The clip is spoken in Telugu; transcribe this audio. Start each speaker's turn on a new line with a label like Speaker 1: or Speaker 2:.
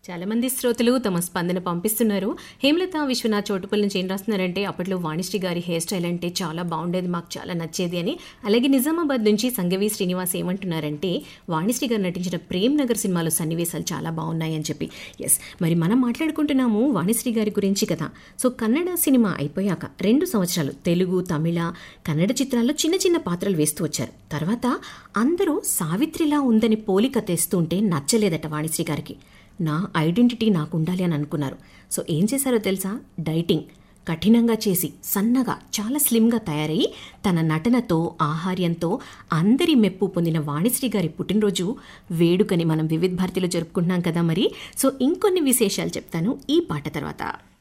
Speaker 1: చాలా మంది శ్రోతలు తమ స్పందన పంపిస్తున్నారు హేమలత విశ్వనాథ్ చోటుపల్లి నుంచి ఏం రాస్తున్నారంటే అప్పట్లో వాణిశ్రీ గారి హెయిర్ స్టైల్ అంటే చాలా బాగుండేది మాకు చాలా నచ్చేది అని అలాగే నిజామాబాద్ నుంచి సంగవి శ్రీనివాస్ ఏమంటున్నారంటే వాణిశ్రీ గారు నటించిన ప్రేమ్ నగర్ సినిమాలో సన్నివేశాలు చాలా బాగున్నాయి అని చెప్పి ఎస్ మరి మనం మాట్లాడుకుంటున్నాము వాణిశ్రీ గారి గురించి కదా సో కన్నడ సినిమా అయిపోయాక రెండు సంవత్సరాలు తెలుగు తమిళ కన్నడ చిత్రాల్లో చిన్న చిన్న పాత్రలు వేస్తూ వచ్చారు తర్వాత అందరూ సావిత్రిలా ఉందని పోలిక తెస్తుంటే నచ్చలేదట వాణిశ్రీ గారికి నా ఐడెంటిటీ నాకు ఉండాలి అని అనుకున్నారు సో ఏం చేశారో తెలుసా డైటింగ్ కఠినంగా చేసి సన్నగా చాలా స్లిమ్గా తయారయ్యి తన నటనతో ఆహార్యంతో అందరి మెప్పు పొందిన వాణిశ్రీ గారి పుట్టినరోజు వేడుకని మనం వివిధ భారతిలో జరుపుకుంటున్నాం కదా మరి సో ఇంకొన్ని విశేషాలు చెప్తాను ఈ పాట తర్వాత